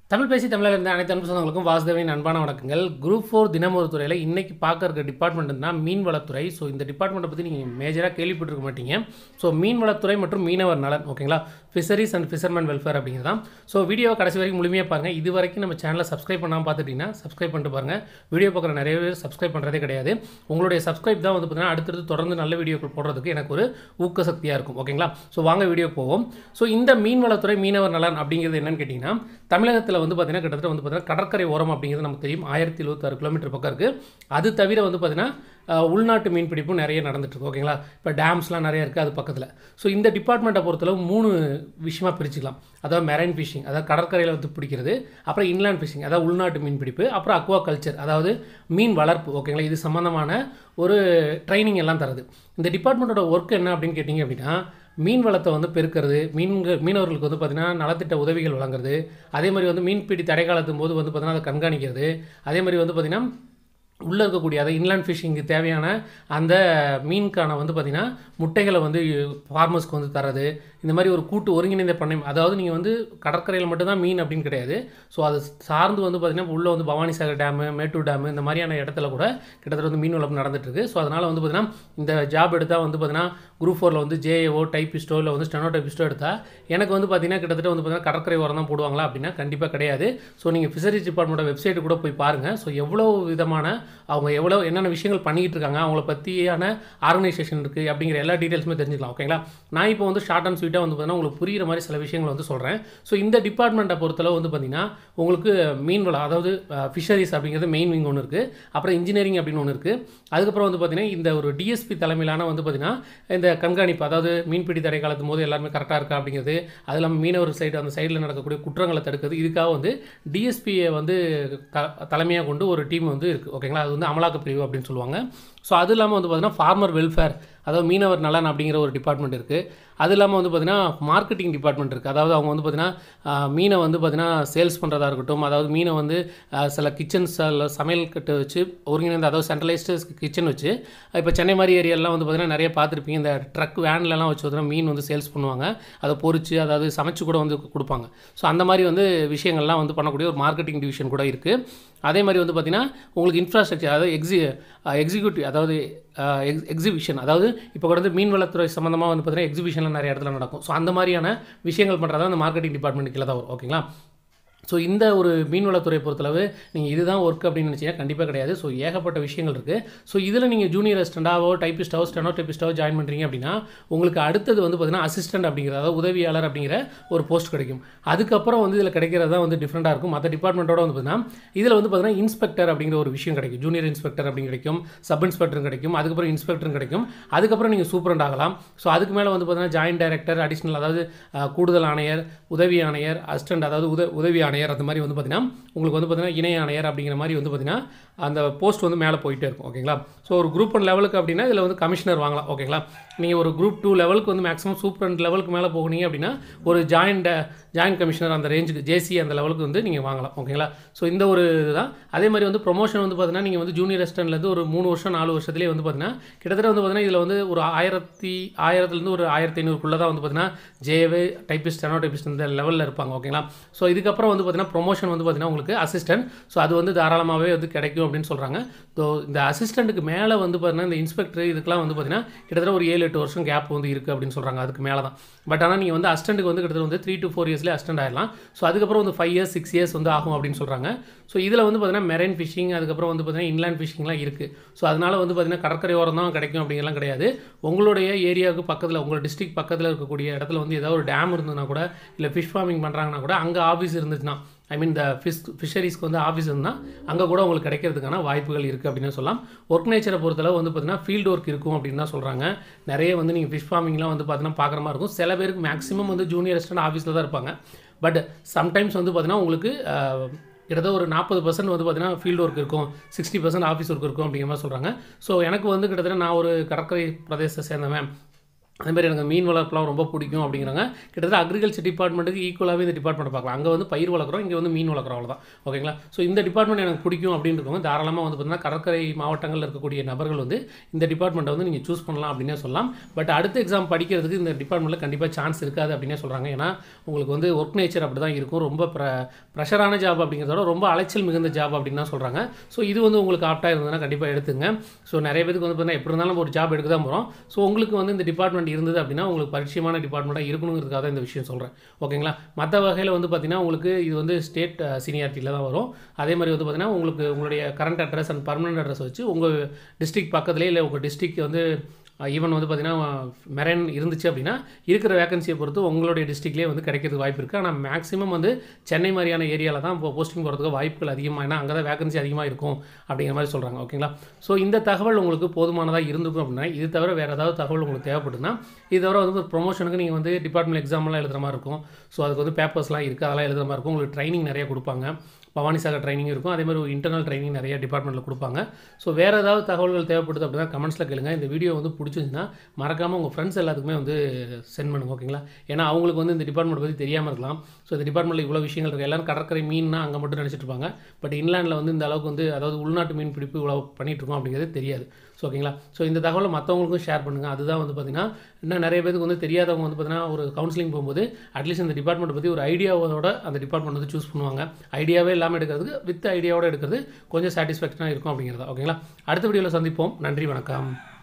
தமிழ் பேசி தமிழில் இருந்த அனைத்து அன்பு சொந்தங்களுக்கும் வாசுதேவின் அன்பான வணக்கங்கள் குரூப் ஃபோர் தினமொரு துறையில் இன்றைக்கி பார்க்க இருக்க டிபார்ட்மெண்ட்னா மீன்வளத்துறை ஸோ இந்த டிபார்ட்மெண்ட்டை பற்றி நீங்கள் மேஜராக கேள்விப்பட்டிருக்க மாட்டீங்க ஸோ மீன்வளத்துறை மற்றும் மீனவர் நலன் ஓகேங்களா ஃபிஷரிஸ் அண்ட் ஃபிஷர்மேன் வெல்ஃபேர் அப்படிங்கிறது தான் ஸோ வீடியோவை கடைசி வரைக்கும் முழுமையாக பாருங்கள் இது வரைக்கும் நம்ம சேனலை சப்ஸ்கிரைப் பண்ணாமல் பார்த்துட்டிங்கன்னா சப்ஸ்கிரைப் பண்ணிட்டு பாருங்கள் வீடியோ பார்க்குற நிறைய பேர் சப்ஸ்கிரைப் பண்ணுறதே கிடையாது உங்களுடைய சப்ஸ்கிரைப் தான் வந்து பார்த்தீங்கன்னா அடுத்தடுத்து தொடர்ந்து நல்ல வீடியோக்கள் போடுறதுக்கு எனக்கு ஒரு ஊக்க சக்தியாக இருக்கும் ஓகேங்களா ஸோ வாங்க வீடியோ போவோம் ஸோ இந்த மீன்வளத்துறை மீனவர் நலன் அப்படிங்கிறது என்னன்னு கேட்டிங்கன்னா தமிழகத்தில் வந்து பார்த்தீங்கன்னா கிட்டத்தட்ட வந்து பார்த்தீங்கன்னா கடற்கரை ஓரம் அப்படிங்கிறது நமக்கு தெரியும் ஆயிரத்தி இருபத்தாறு கிலோமீட்டர் பக்கம் இருக்குது அது தவிர வந்து பார்த்தீங்கன்னா அஹ், உள்நாட்டு மீன்பிடிப்பும் நிறைய நடந்துட்டு இருக்கு ஓகேங்களா இப்போ டேம்ஸ்லாம் நிறைய இருக்குது அது பக்கத்தில் ஸோ இந்த டிபார்ட்மெண்ட்டை பொறுத்தளவு மூணு விஷயமா பிரிச்சுக்கலாம் அதாவது மெரைன் ஃபிஷிங் அதாவது கடற்கரையில் வந்து பிடிக்கிறது அப்புறம் இன்லேண்ட் ஃபிஷிங் அதாவது உள்நாட்டு மீன் பிடிப்பு அப்புறம் அக்வா கல்ச்சர் அதாவது மீன் வளர்ப்பு ஓகேங்களா இது சம்மந்தமான ஒரு ட்ரைனிங் எல்லாம் தருது இந்த டிபார்ட்மெண்ட்டோட ஒர்க் என்ன அப்படின்னு கேட்டிங்க அப்படின்னா மீன் வளத்தை வந்து பெருக்கிறது மீன்கள் மீனவர்களுக்கு வந்து பார்த்திங்கன்னா நலத்திட்ட உதவிகள் வழங்குறது அதே மாதிரி வந்து மீன்பிடி தடை காலத்தும் போது வந்து பார்த்திங்கன்னா அதை கண்காணிக்கிறது அதே மாதிரி வந்து பார்த்திங்கன்னா உள்ளே இருக்கக்கூடிய அதாவது இன்லேண்ட் ஃபிஷிங்க்கு தேவையான அந்த மீனுக்கான வந்து பார்த்திங்கன்னா முட்டைகளை வந்து ஃபார்மர்ஸ்க்கு வந்து தரது இந்த மாதிரி ஒரு கூட்டு ஒருங்கிணைந்த பண்ணை அதாவது நீங்கள் வந்து கடற்கரையில் மட்டும்தான் மீன் அப்படின்னு கிடையாது ஸோ அது சார்ந்து வந்து பார்த்திங்கன்னா உள்ளே வந்து பவானிசாகர் டேமு மேட்டூர் டேமு இந்த மாதிரியான இடத்துல கூட கிட்டத்தட்ட வந்து மீன் வளர்ப்பு நடந்துட்டு இருக்கு ஸோ அதனால் வந்து பார்த்திங்கன்னா இந்த ஜாப் எடுத்தால் வந்து பார்த்திங்கன்னா குரூப் ஃபோரில் வந்து ஜேஏஓ டைப்பிஸ்டோ இல்லை வந்து ஸ்டெனோ டைப்பிஸ்டோ எடுத்தால் எனக்கு வந்து பார்த்திங்கன்னா கிட்டத்தட்ட வந்து பார்த்திங்கன்னா கடற்கரை ஓரம் தான் போடுவாங்களா அப்படின்னா கண்டிப்பாக கிடையாது ஸோ நீங்கள் ஃபிஷரிஸ் டிபார்ட்மெண்ட்டோட வெப்சைட்டு கூட போய் பாருங்கள் ஸோ எவ்வளோ விதமான அவங்க எவ்வளோ என்னென்ன விஷயங்கள் பண்ணிக்கிட்டு இருக்காங்க அவங்கள பற்றியான ஆர்கனைசேஷன் இருக்குது அப்படிங்கிற எல்லா டீட்டெயில்ஸுமே தெரிஞ்சுக்கலாம் ஓகேங்களா நான் இப்போ வந்து ஷார்ட் அண்ட் ஸ்வீட்டாக வந்து பார்த்தீங்கன்னா உங்களுக்கு புரியுற மாதிரி சில விஷயங்கள் வந்து சொல்கிறேன் ஸோ இந்த டிபார்ட்மெண்ட்டை பொறுத்தளவு வந்து பார்த்திங்கன்னா உங்களுக்கு மீன் வளம் அதாவது ஃபிஷரிஸ் அப்படிங்கிறது மெயின் விங் ஒன்று இருக்குது அப்புறம் இன்ஜினியரிங் அப்படின்னு ஒன்று இருக்குது அதுக்கப்புறம் வந்து பார்த்திங்கன்னா இந்த ஒரு டிஎஸ்பி தலைமையிலான வந்து பார்த்திங்கன்னா இந்த கண்காணிப்பு அதாவது மீன்பிடி தடை காலத்தும் போது எல்லாருமே கரெக்டாக இருக்கா அப்படிங்கிறது அது இல்லாமல் மீனவர் சைடு அந்த சைடில் நடக்கக்கூடிய குற்றங்களை தடுக்கிறது இதுக்காக வந்து டிஎஸ்பியை வந்து த தலைமையாக கொண்டு ஒரு டீம் வந்து இருக்குது ஓகேங்களா அது வந்து அமலாக்க பிரிவு அப்படின்னு சொல்லுவாங்க ஸோ அது இல்லாமல் வந்து பார்த்திங்கன்னா ஃபார்மர் வெல்ஃபேர் அதாவது மீனவர் நலன் அப்படிங்கிற ஒரு டிபார்ட்மெண்ட் இருக்குது அது இல்லாமல் வந்து பார்த்திங்கன்னா மார்க்கெட்டிங் டிபார்ட்மெண்ட் இருக்குது அதாவது அவங்க வந்து பார்த்திங்கன்னா மீனை வந்து பார்த்திங்கன்னா சேல்ஸ் பண்ணுறதா இருக்கட்டும் அதாவது மீனை வந்து ஆஹ், சில கிச்சன்ஸ் சமையல் கட்டு வச்சு ஒருங்கிணைந்த அதாவது சென்ட்ரலைஸ்டு கிச்சன் வச்சு இப்போ சென்னை மாதிரி ஏரியாலாம் வந்து பார்த்திங்கன்னா நிறைய பார்த்துருப்பீங்க இந்த ட்ரக் வேன்லலாம் வச்சு வந்து மீன் வந்து சேல்ஸ் பண்ணுவாங்க அதை பொரிச்சு அதாவது சமைச்சு கூட வந்து கொடுப்பாங்க ஸோ அந்த மாதிரி வந்து விஷயங்கள்லாம் வந்து பண்ணக்கூடிய ஒரு மார்க்கெட்டிங் டிவிஷன் கூட இருக்குது அதே மாதிரி வந்து பார்த்திங்கன்னா உங்களுக்கு இன்ஃப்ராஸ்ட்ரக்சர் அதாவது எக்ஸி எக்ஸிக்யூட்டிவ் அதாவது எக்ஸ் எக்ஸிபிஷன் அதாவது இப்போ கூட வந்து மீன்வளத்துறை சம்மந்தமாக வந்து பார்த்திங்கன்னா எக்ஸிபிஷன்லாம் நிறைய இடத்துல நடக்கும் ஸோ அந்த மாதிரியான விஷயங்கள் பண்ணுறதா அந்த மார்க்கெட்டிங் டிபார்ட்மெண்ட் கீழே தான் வரும் ஓகேங்களா ஸோ இந்த ஒரு மீன்வளத்துறை பொறுத்தளவு நீங்கள் இதுதான் ஒர்க் அப்படின்னு நினச்சிங்கன்னா கண்டிப்பாக கிடையாது ஸோ ஏகப்பட்ட விஷயங்கள் இருக்குது ஸோ இதில் நீங்கள் ஜூனியர் அசிஸ்டண்டாவோ டைப்பிஸ்டாவோ ஸ்டெனோ டைப்பிஸ்டாவோ ஜாயின் பண்ணுறீங்க அப்படின்னா உங்களுக்கு அடுத்தது வந்து பார்த்தீங்கன்னா அசிஸ்டன்ட் அப்படிங்கிற அதாவது உதவியாளர் அப்படிங்கிற ஒரு போஸ்ட் கிடைக்கும் அதுக்கப்புறம் வந்து இதில் கிடைக்கிறது தான் வந்து டிஃப்ரெண்ட்டாக இருக்கும் மற்ற டிபார்ட்மெண்ட்டோட வந்து பார்த்தீங்கன்னா இதில் வந்து பார்த்தீங்கன்னா இன்ஸ்பெக்டர் அப்படிங்கிற ஒரு விஷயம் கிடைக்கும் ஜூனியர் இன்ஸ்பெக்டர் அப்படின்னு கிடைக்கும் சப் இன்ஸ்பெக்டரும் கிடைக்கும் அதுக்கப்புறம் இன்ஸ்பெக்டரும் கிடைக்கும் அதுக்கப்புறம் நீங்கள் சூப்பரண்ட் ஆகலாம் ஸோ அதுக்கு மேலே வந்து பார்த்தீங்கன்னா ஜாயின்ட் டைரக்டர் அடிஷ்னல் அதாவது அஹ், கூடுதல் ஆணையர் உதவி ஆணையர் அசிஸ்டன்ட் அதாவது உத உதவி ஆணையர் அந்த மாதிரி வந்து பார்த்தீங்கன்னா உங்களுக்கு வந்து பார்த்தீங்கன்னா இணை ஆணையர் அப்படிங்கிற மாதிரி வந்து பார்த்தீங்கன்னா அந்த போஸ்ட் வந்து மேலே போயிட்டே இருக்கும் ஓகேங்களா ஸோ ஒரு குரூப் ஒன் லெவலுக்கு அப்படின்னா இதில் வந்து கமிஷனர் வாங்கலாம் ஓகேங்களா நீங்கள் ஒரு குரூப் டூ லெவலுக்கு வந்து மேக்ஸிமம் சூப்பரண்ட் லெவலுக்கு மேலே போனீங்க அப்படின்னா ஒரு ஜாயிண்ட் ஜாயின்ட் கமிஷனர் அந்த ரேஞ்சுக்கு ஜேசி அந்த லெவலுக்கு வந்து நீங்கள் வாங்கலாம் ஓகேங்களா ஸோ இந்த ஒரு இதுதான் அதே மாதிரி வந்து ப்ரொமோஷன் வந்து பார்த்தீங்கன்னா நீங்கள் வந்து ஜூனியர் அசிஸ்டன்ட்லேருந்து ஒரு மூணு வருஷம் நாலு வருஷத்துலேயே வந்து பார்த்தீங்கன்னா கிட்டத்தட்ட வந்து பார்த்தீங்கன்னா இதில் வந்து ஒரு ஆயிரத்தி ஆயிரத்துலேருந்து ஒரு ஆயிரத்தி ஐநூறுக்குள்ளே தான் வந்து பார்த்தீங்கன்னா ஜேவே டைப்பிஸ்ட் ஸ்டெனோ டைப்பிஸ்ட் இந்த லெவலில் இருப்பாங்க ஓகேங்களா ஸோ இதுக்கப்புறம் வந்து பார்த்தீங்கன்னா ப்ரொமோஷன் வந்து பார்த்தீங்கன்னா உங்களுக்கு அசிஸ்டன்ட் ஸோ அது வந்து தாராளமாகவே வந்து கிடைக்கும் அப்படின்னு சொல்கிறாங்க ஸோ இந்த அசிஸ்டண்ட்டுக்கு மேலே வந்து பார்த்தீங்கன்னா இந்த இன்ஸ்பெக்டர் இதுக்கெல்லாம் வந்து பார்த்தீங்கன்னா கிட்டத்தட்ட ஒரு ஏழு எட்டு வருஷம் கேப் வந்து இருக்குது அப்படின்னு சொல்கிறாங்க அதுக்கு மேலே தான் பட் ஆனால் நீங்கள் வந்து அசிஸ்டண்ட்டுக்கு வந்து கிட்டத்தட்ட வந்து த்ரீ டு ஃபோர் இயர்ஸ்லேயே அசிஸ்டன்ட் ஆயிடலாம் ஸோ அதுக்கப்புறம் வந்து ஃபைவ் இயர்ஸ் சிக்ஸ் இயர்ஸ் வந்து ஆகும் அப்படின்னு சொல்கிறாங்க ஸோ இதில் வந்து பார்த்தீங்கன்னா மெரைன் ஃபிஷிங் அதுக்கப்புறம் வந்து பார்த்தீங்கன்னா இன்லேண்ட் ஃபிஷிங்லாம் இருக்குது ஸோ அதனால் வந்து பார்த்தீங்கன்னா கடற்கரை ஓரம் தான் கிடைக்கும் அப்படிங்கலாம் கிடையாது உங்களுடைய ஏரியாவுக்கு பக்கத்தில் உங்களோட டிஸ்ட்ரிக்ட் பக்கத்தில் இருக்கக்கூடிய இடத்துல வந்து ஏதாவது ஒரு டேம் இருந்ததுன்னா கூட இல்லை ஃபிஷ் ஃபார்மிங் பண்ணுறாங்கன்னா கூட அங்கே ஆஃபீஸ் இருந்துச்சுன்னா ஐ மீன் இந்த ஃபிஷ் ஃபிஷரிஸ்க்கு வந்து ஆஃபீஸ் இருந்தால் அங்கே கூட உங்களுக்கு கிடைக்கிறதுக்கான வாய்ப்புகள் இருக்குது அப்படின்னு சொல்லலாம் ஒர்க் நேச்சரை பொறுத்தளவு வந்து பார்த்தீங்கன்னா ஃபீல்டு ஒர்க் இருக்கும் அப்படின்னு தான் சொல்கிறாங்க நிறைய வந்து நீங்கள் ஃபிஷ் ஃபார்மிங்லாம் வந்து பார்த்தீங்கன்னா பார்க்குற மாதிரி இருக்கும் சில பேருக்கு மேக்ஸிமம் வந்து ஜூனியர் அசிஸ்டன்ட் ஆஃபீஸில் தான் இருப்பாங்க பட் சம்டைம்ஸ் வந்து பார்த்தீங்கன்னா உங்களுக்கு அஹ், கிட்டத்தட்ட ஒரு நாற்பது பர்சன்ட் வந்து பார்த்தீங்கன்னா ஃபீல்டு ஒர்க் இருக்கும் சிக்ஸ்டி பர்சன்ட் ஆஃபீஸ் ஒர்க் இருக்கும் அப்படிங்கிற மாதிரி சொல்கிறாங்க ஸோ எனக்கு வந்து கிட்டத்தட்ட நான் ஒரு கடற்கரை பிரதேசத்தை சேர்ந்தவன் அதே மாதிரி எனக்கு மீன் வளர்ப்புலாம் ரொம்ப பிடிக்கும் அப்படிங்கிறாங்க கிட்டத்தட்ட அக்ரிகல்ச்சர் டிபார்ட்மெண்ட்டுக்கு ஈக்குவலாகவே இந்த டிபார்ட்மெண்ட் பார்க்கலாம் அங்கே வந்து பயிர் வளர்க்குறோம் இங்கே வந்து மீன் வளர்க்குறோம் அவ்வளோதான் ஓகேங்களா ஸோ இந்த டிபார்ட்மெண்ட் எனக்கு பிடிக்கும் அப்படின்னு இருக்கவங்க தாராளமாக வந்து பார்த்தீங்கன்னா கடற்கரை மாவட்டங்களில் இருக்கக்கூடிய நபர்கள் வந்து இந்த டிபார்ட்மெண்ட்டை வந்து நீங்கள் சூஸ் பண்ணலாம் அப்படின்னே சொல்லலாம் பட் அடுத்த எக்ஸாம் படிக்கிறதுக்கு இந்த டிபார்ட்மெண்ட்டில் கண்டிப்பாக சான்ஸ் இருக்காது அப்படின்னே சொல்கிறாங்க ஏன்னா உங்களுக்கு வந்து ஒர்க் நேச்சர் அப்படி தான் இருக்கும் ரொம்ப ப்ர ப்ரெஷரான ஜாப் அப்படிங்கிறத விட ரொம்ப அலைச்சல் மிகுந்த ஜாப் அப்படின்னு தான் சொல்கிறாங்க ஸோ இது வந்து உங்களுக்கு ஆப்டாக இருந்ததுன்னா கண்டிப்பாக எடுத்துங்க ஸோ நிறைய பேருக்கு வந்து பார்த்தீங்கன்னா எப்படி இருந்தாலும் நம்ம ஒரு ஜாப் எடுக்க தான் போகிறோம் ஸோ உங்களுக்கு வந்து இந்த டிபார்ட்மெண்ட் இருந்தது அப்படின்னா உங்களுக்கு பரிச்சயமான டிபார்ட்மெண்ட்டாக இருக்கணுங்கிறதுக்காக தான் இந்த விஷயம் சொல்கிறேன் ஓகேங்களா மற்ற வகையில் வந்து பார்த்தீங்கன்னா உங்களுக்கு இது வந்து ஸ்டேட் சீனியாரிட்டியில் தான் வரும் அதே மாதிரி வந்து பார்த்தீங்கன்னா உங்களுக்கு உங்களுடைய current address and permanent address வச்சு உங்கள் டிஸ்ட்ரிக்ட் பக்கத்துலேயே இல்லை உங்கள் டிஸ்ட்ரிக்ட் வந்து ஈவன் வந்து பார்த்தீங்கன்னா மெரன் இருந்துச்சு அப்படின்னா இருக்கிற வேகன்சியை பொறுத்து உங்களுடைய டிஸ்ட்ரிக்ட்லேயே வந்து கிடைக்கிறதுக்கு வாய்ப்பு இருக்குது ஆனால் மேக்ஸிமம் வந்து சென்னை மாதிரியான ஏரியாவில் தான் இப்போ போஸ்டிங் போகிறதுக்கு வாய்ப்புகள் அதிகமாக ஏன்னா அங்கே தான் வேகன்சி அதிகமாக இருக்கும் அப்படிங்கிற மாதிரி சொல்கிறாங்க ஓகேங்களா ஸோ இந்த தகவல் உங்களுக்கு போதுமானதாக இருந்திருக்கும் அப்படின்னா இது தவிர வேறு ஏதாவது தகவல் உங்களுக்கு தேவைப்படுதுன்னா இது தவிர வந்து ஒரு ப்ரொமோஷனுக்கு நீங்கள் வந்து டிபார்ட்மெண்ட் எக்ஸாம்லாம் எழுதுகிற மாதிரி இருக்கும் ஸோ அதுக்கு வந்து பேப்பர்ஸ்லாம் இருக்குது அதெல்லாம் எழுதுகிற மாதிரி இருக்கும் உங்களுக்கு ட்ரைனிங் நிறைய கொடுப்பாங்க பவானி சாகர் ட்ரைனிங் இருக்கும் அதே மாதிரி ஒரு இன்டர்னல் ட்ரைனிங் நிறைய டிபார்ட்மெண்ட்டில் கொடுப்பாங்க ஸோ வேறு ஏதாவது தகவல்கள் தேவைப்படுது அப்படின்னா கமெண்ட்ஸில் கேளுங்க இந்த வீடியோ வந்து பிடிச்சிருந்துச்சுன்னா மறக்காமல் உங்கள் ஃப்ரெண்ட்ஸ் எல்லாத்துக்குமே வந்து சென்ட் பண்ணுங்க ஓகேங்களா ஏன்னா அவங்களுக்கு வந்து இந்த டிபார்ட்மெண்ட் பற்றி தெரியாமல் இருக்கலாம் ஸோ இந்த டிபார்ட்மெண்ட்டில் இவ்வளோ விஷயங்கள் இருக்குது எல்லாரும் கடற்கரை மீன்னா அங்கே மட்டும் நினச்சிட்டு இருப்பாங்க பட் இன்லாண்டில் வந்து இந்த அளவுக்கு வந்து அதாவது உள்நாட்டு மீன் பிடிப்பு இவ்வளோ பண்ணிட்டு இருக்கோம் அப்படிங்கிறது தெரியாது ஸோ ஓகேங்களா ஸோ இந்த தகவலை மற்றவங்களுக்கும் ஷேர் பண்ணுங்கள் அதுதான் வந்து பார்த்திங்கன்னா இன்னும் நிறைய பேருக்கு வந்து தெரியாதவங்க வந்து பார்த்தீங்கன்னா ஒரு கவுன்சிலிங் போகும்போது அட்லீஸ்ட் இந்த டிபார்ட்மெண்ட் பற்றி ஒரு ஐடியாவோட அந்த டிபார்ட்மெண்ட் வந்து சூஸ் பண்ணுவாங்க ஐடியாவே இல்லாமல் எடுக்கிறதுக்கு வித் ஐடியாவோட எடுக்கிறது கொஞ்சம் சாட்டிஸ்ஃபேக்ஷனாக இருக்கும் அப்படிங்கிறதா ஓகேங்களா அடுத்த வீடியோவில் சந்திப்போம் நன்றி வணக்கம்